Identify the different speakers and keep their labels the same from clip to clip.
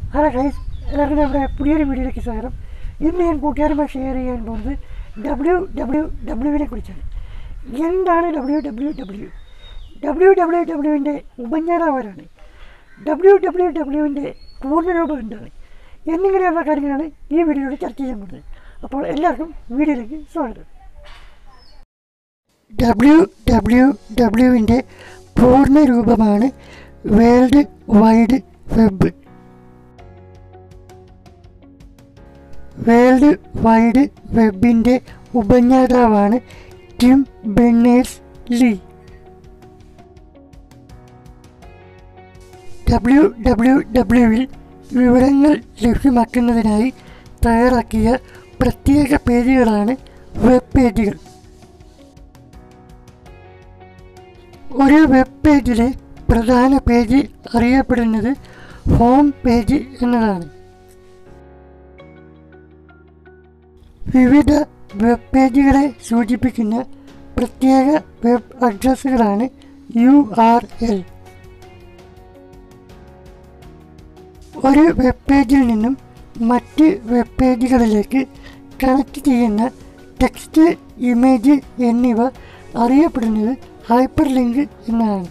Speaker 1: hello guys എല്ലാവർക്കും നമ്മുടെ പുതിയൊരു വീഡിയോയിലേക്ക് സ്വാഗതം ഇന്ന് ഞാൻ കൂട്ടുകാരുമായി ഷെയർ ചെയ്യാൻ പോകുന്നത് ഡബ്ല്യു ഡബ്ല്യു ഡബ്ല്യുവിനെ കുറിച്ചാണ് എന്താണ് W W W W W ഡബ്ല്യുവിൻ്റെ ഉപജ്ഞാതാവാരാണ് ഡബ്ല്യു ഡബ്ല്യു ഡബ്ല്യുവിൻ്റെ പൂർണ്ണരൂപം എന്താണ് എന്നിങ്ങനെയുള്ള കാര്യങ്ങളാണ് ഈ വീഡിയോയിൽ ചർച്ച ചെയ്യാൻ പോകുന്നത് അപ്പോൾ എല്ലാവർക്കും വീഡിയോയിലേക്ക് സ്വാഗതം ഡബ്ല്യു ഡബ്ല്യു ഡബ്ല്യുവിൻ്റെ പൂർണ്ണ രൂപമാണ് world wide web world wide വെബിൻ്റെ ഉപജ്ഞാതാവാണ് Tim Berners Lee W W ഡബ്ല്യുവിൽ വിവരങ്ങൾ ലഭ്യമാക്കുന്നതിനായി തയ്യാറാക്കിയ പ്രത്യേക പേജുകളാണ് വെബ് പേജുകൾ ഒരു വെബ് പേജിലെ പ്രധാന പേജ് അറിയപ്പെടുന്നത് ഹോം പേജ് എന്നതാണ് വിവിധ വെബ് പേജുകളെ സൂചിപ്പിക്കുന്ന പ്രത്യേക വെബ് അഡ്രസ്സുകളാണ് യു ആർ എൽ ഒരു വെബ് പേജിൽ നിന്നും മറ്റ് വെബ് പേജുകളിലേക്ക് കണക്ട് ചെയ്യുന്ന ടെക്സ്റ്റ് ഇമേജ് എന്നിവ അറിയപ്പെടുന്നത് ഹൈപ്പർ ലിങ്ക് എന്നാണ്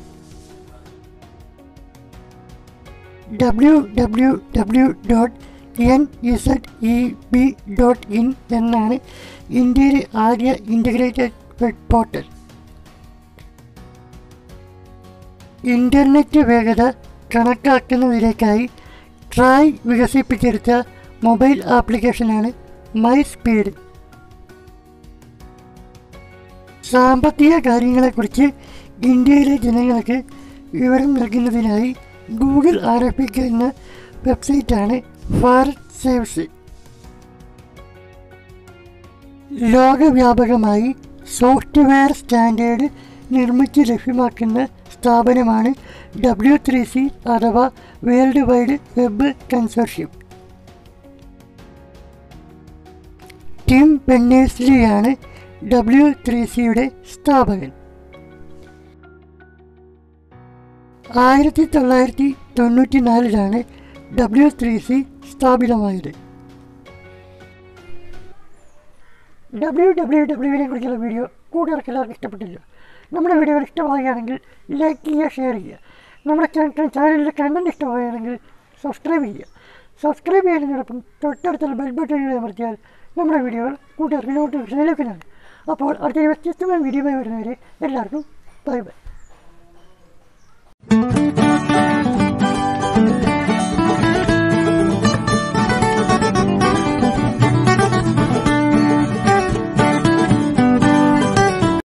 Speaker 1: W W W dot N Z E B dot in എന്നാണ് ഇന്ത്യയിലെ ആദ്യ ഇൻ്റഗ്രേറ്റഡ് വെബ് പോർട്ടൽ ഇൻ്റർനെറ്റ് വേഗത കണക്കാക്കുന്നതിലേക്കായി ട്രായ് വികസിപ്പിച്ചെടുത്ത മൊബൈൽ ആപ്ലിക്കേഷനാണ് മൈ സ്പീഡ് സാമ്പത്തിക കാര്യങ്ങളെക്കുറിച്ച് ഇന്ത്യയിലെ ജനങ്ങൾക്ക് വിവരം നൽകുന്നതിനായി ഗൂഗിൾ ആരംഭിക്കുന്ന വെബ്സൈറ്റാണ് ഭാരത് സേവ്സ് ലോകവ്യാപകമായി സോഫ്റ്റ്വെയർ സ്റ്റാൻഡേർഡ് നിർമ്മിച്ച് ലഭ്യമാക്കുന്ന സ്ഥാപനമാണ് ഡബ്ല്യു ത്രീ സി അഥവാ world wide web consortium Tim ബെന്നേഴ്സ്ലിയാണ് ഡബ്ല്യു ത്രീ സിയുടെ സ്ഥാപകൻ ആയിരത്തി തൊള്ളായിരത്തി തൊണ്ണൂറ്റി നാലിലാണ് ഡബ്ല്യു ത്രീ സി സ്ഥാപിതമായത് ഡബ്ല്യു ഡബ്ല്യു ഡബ്ല്യുവിനെ കുറിച്ചുള്ള വീഡിയോ കൂട്ടുകാർക്ക് എല്ലാവർക്കും ഇഷ്ടപ്പെട്ടില്ല നമ്മുടെ വീഡിയോകൾ ഇഷ്ടമാവുകയാണെങ്കിൽ ലൈക്ക് ചെയ്യുക ഷെയർ ചെയ്യുക നമ്മുടെ ചാനലിലെ കണ്ടൻറ് ഇഷ്ടമാവുകയാണെങ്കിൽ സബ്സ്ക്രൈബ് ചെയ്യുക സബ്സ്ക്രൈബ് ചെയ്യുന്നതിനോടൊപ്പം തൊട്ടടുത്തുള്ള ബെൽ ബട്ടൺ അമർത്തിയാൽ നമ്മുടെ വീഡിയോകൾ കൂട്ടുകാർക്ക് നോട്ടിഫിക്കേഷൻ ലഭ്യമാണ് അപ്പോൾ അടുത്തൊരു വ്യത്യസ്തമായ വീഡിയോയുമായി വരുന്നവരെ എല്ലാവർക്കും ബൈ ബൈ